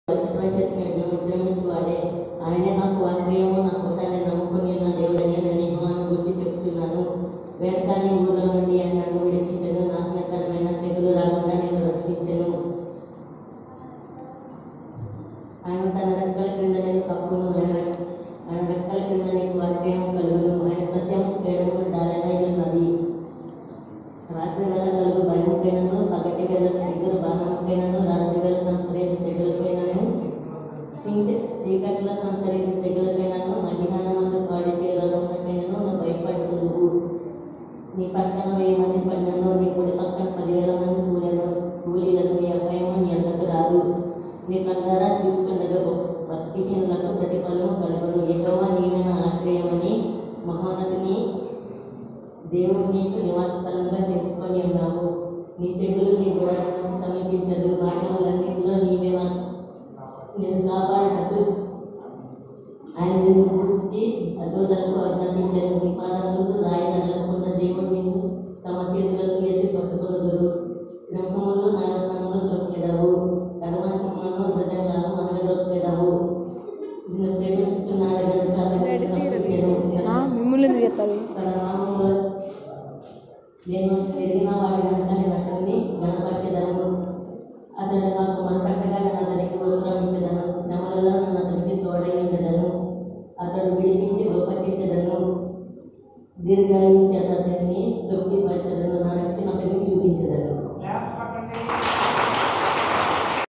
శత్రుశక్తులను విశ్రమించువాడే ఆయనే నాకు ఆశ్రయము నా కోటాన్ని నమ్ముకుని ఉన్న దేవుడని నేను యెహోవాను గురించి చెప్తున్నాను వేటకాని ఊళ్ళో నుండి ఆయన నన్ను విడిపించను నాశనకరమైన తెగులు రాకుండా నేను రక్షించను ఆయన తన రెక్కల క్రింద నేను కప్పును ఆయన ఆయన రెక్కల క్రింద నీకు ఆశ్రయం కలుగును ఆయన సత్యము కేడము డాలనై ఉన్నది రాత్రి వేళ కలుగు భయముకైనను పగటి వేళ ఎదురు బాణముకైనను రాత్రి వేళ సంచరించే తెగులకైనను చించ- చీకట్లో సంచరించే తెగులకైనను మధ్యాహ్నమందు పాడి రోగములకైనను నువ్వు భయపడుతువు నీ పక్కన వెయ్యి మంది పడినను నీ కుడి పక్కన పదివేల మంది కూలను కూలీలకు నీ అపాయము నీ అంతకు రాదు నీ కళ్ళారా చూస్తుండగా భక్తిహీనులకు ప్రతిఫలము కలుగును యెహోవా నీవే నా ఆశ్రయమని మహోన్నతిని దేవుడు నీకు నివాస స్థలంగా చేసుకొని ఉన్నావు నీ తెగులు నీ గోడకు సమీపించదు మార్గములన్నింటిలో నీవే నా- నేను కాపాడినట్టు ఆయన నిన్ను గురించి అద్భుతాలకు అజ్ఞాపించను నీ పాదములకు రాయి నగలకున్న దేవుడు నిన్ను తమ చేతులకు ఎత్తి పట్టుకొనదురు సింహములు నరసింహములు దొరికెదవు కడమ సింహములను మృదంగాను అనగదొరికెదవు నిన్ను ప్రేమించుచున్నాడు కనుక అతను తప్పించెను. మిమ్మల్ని చేస్తారు తన నామములో నేను ఎరిగిన వాడి కనుక నేను అతన్ని గణపరచెదను అతడు నాకు మనకట్టగా నేను అతనికి ఉత్సవించదను శ్రమలలో నన్ను అతనికి తోడై ఉండదను అతడు విడిపించి గొప్ప చేసేదను దీర్ఘాయువు చేత అతన్ని తృప్తిపరచదను నా రక్షణ అతనికి చూపించదను ల్యాబ్స్ పట్టండి